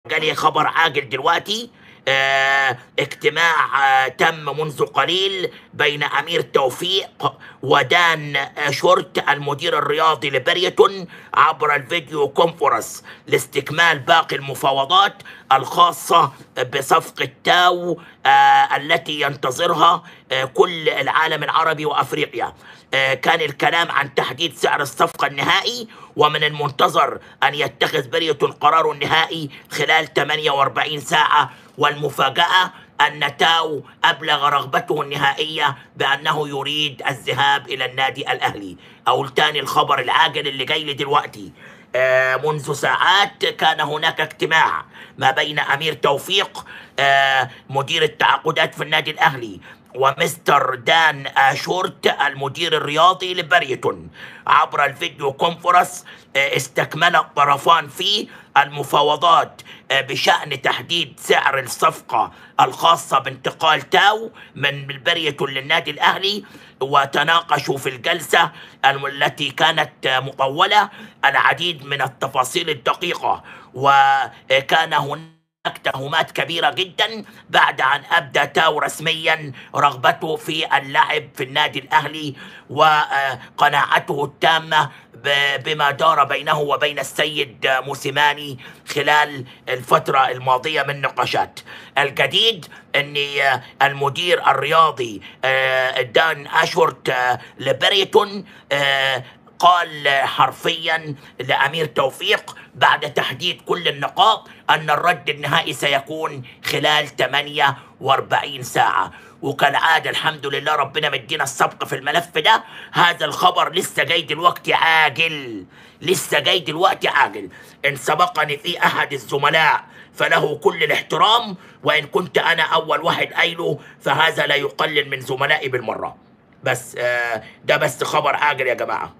جالي خبر عاجل دلوقتي آه اجتماع آه تم منذ قليل بين امير توفيق ودان آه شورت المدير الرياضي لبريتون عبر الفيديو كونفرنس لاستكمال باقي المفاوضات الخاصه بصفقه تاو آه التي ينتظرها آه كل العالم العربي وافريقيا آه كان الكلام عن تحديد سعر الصفقه النهائي ومن المنتظر ان يتخذ بريتون قراره النهائي خلال 48 ساعه والمفاجأة أن تاو أبلغ رغبته النهائية بأنه يريد الذهاب إلى النادي الأهلي أو تاني الخبر العاجل اللي جاي لي دلوقتي آه منذ ساعات كان هناك اجتماع ما بين أمير توفيق آه مدير التعاقدات في النادي الأهلي ومستر دان آشورت المدير الرياضي لبريتون عبر الفيديو كونفرنس استكمل الطرفان في المفاوضات بشأن تحديد سعر الصفقة الخاصة بانتقال تاو من بريتون للنادي الأهلي وتناقشوا في الجلسة التي كانت مطولة العديد من التفاصيل الدقيقة وكان هناك هناك تهمات كبيرة جدا بعد أن أبدى تاو رسميا رغبته في اللعب في النادي الأهلي وقناعته التامة بما دار بينه وبين السيد موسيماني خلال الفترة الماضية من نقاشات الجديد أن المدير الرياضي دان أشورت لبريتون قال حرفيا لامير توفيق بعد تحديد كل النقاط ان الرد النهائي سيكون خلال 48 ساعه وكالعاده الحمد لله ربنا مدينا السبق في الملف ده هذا الخبر لسه جاي دلوقتي عاجل لسه جاي دلوقتي عاجل ان سبقني في احد الزملاء فله كل الاحترام وان كنت انا اول واحد قايله فهذا لا يقلل من زملائي بالمره بس آه ده بس خبر عاجل يا جماعه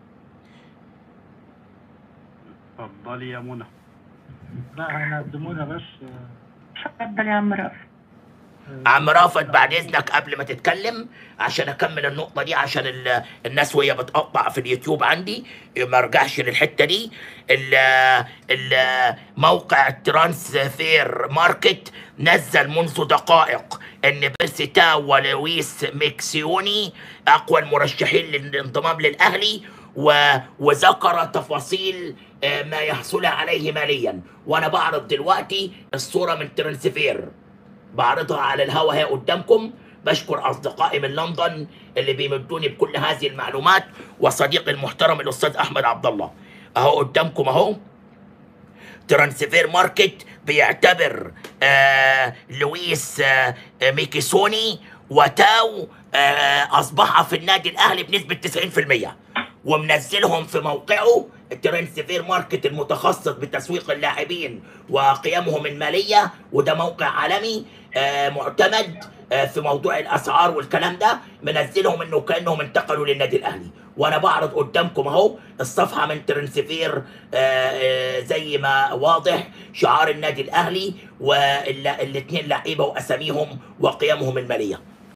اتفضلي يا منى لا هيقدمونا بس اتفضل يا عم رافع عم رافت بعد اذنك قبل ما تتكلم عشان اكمل النقطه دي عشان ال- الناس وهي بتقطع في اليوتيوب عندي ما ارجعش للحته دي ال- ال- موقع ترانسفير ماركت نزل منذ دقائق ان بيرسي تاو ولويس ميكسيوني اقوى المرشحين للانضمام للاهلي و... وذكر تفاصيل آه، ما يحصل عليه ماليا وانا بعرض دلوقتي الصوره من ترانسفير بعرضها على الهوا هي قدامكم بشكر اصدقائي من لندن اللي بيمدوني بكل هذه المعلومات وصديقي المحترم الاستاذ احمد عبد الله اهو قدامكم اهو ترانسفير ماركت بيعتبر آه لويس آه ميكيسوني وتاو آه اصبح في النادي الاهلي بنسبه 90% ومنزلهم في موقعه الترانسفير ماركت المتخصص بتسويق اللاعبين وقيمهم الماليه وده موقع عالمي آه معتمد آه في موضوع الاسعار والكلام ده منزلهم انه كانهم انتقلوا للنادي الاهلي وانا بعرض قدامكم اهو الصفحه من ترانسفير آه آه زي ما واضح شعار النادي الاهلي والاثنين لعيبه واساميهم وقيمهم الماليه